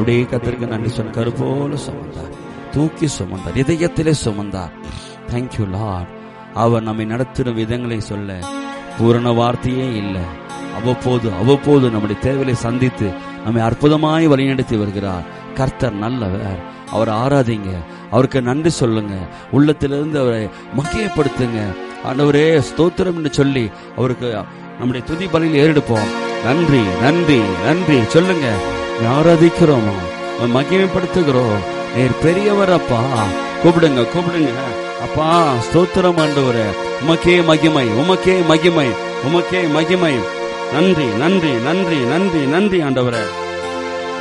அப்படியே கத்தருக்கு நன்றி சொன்ன கருப்போல சுமந்தார் தூக்கி சுமந்தார் இதயத்திலே சுமந்தார் தேங்க்யூ லார்ட் அவர் நம்மை நடத்தின விதங்களை சொல்ல பூரண வார்த்தையே இல்லை அவ்வப்போது அவ்வப்போது நம்முடைய தேவையை சந்தித்து நம்மை அற்புதமாய் வழிநடத்தி வருகிறார் கர்த்தர் நல்லவர் அவரை ஆராதிங்க அவருக்கு நன்றி சொல்லுங்க உள்ளத்திலிருந்து அவரை மக்கியப்படுத்துங்க ஆண்டவரே ஸ்தோத்திரம் என்று சொல்லி அவருக்கு நம்முடைய துதி பலியில் ஏறெடுப்போம் நன்றி நன்றி நன்றி சொல்லுங்க ஆராதிக்கிறோமா மகிமைப்படுத்துகிறோம் நேர் பெரியவர் அப்பா கூப்பிடுங்க கூப்பிடுங்க அப்பா ஸ்தோத்திரம் ஆண்டவரே உமக்கே மகிமை உமக்கே மகிமை உமக்கே மகிமை நன்றி நன்றி நன்றி நன்றி நன்றி ஆண்டவரே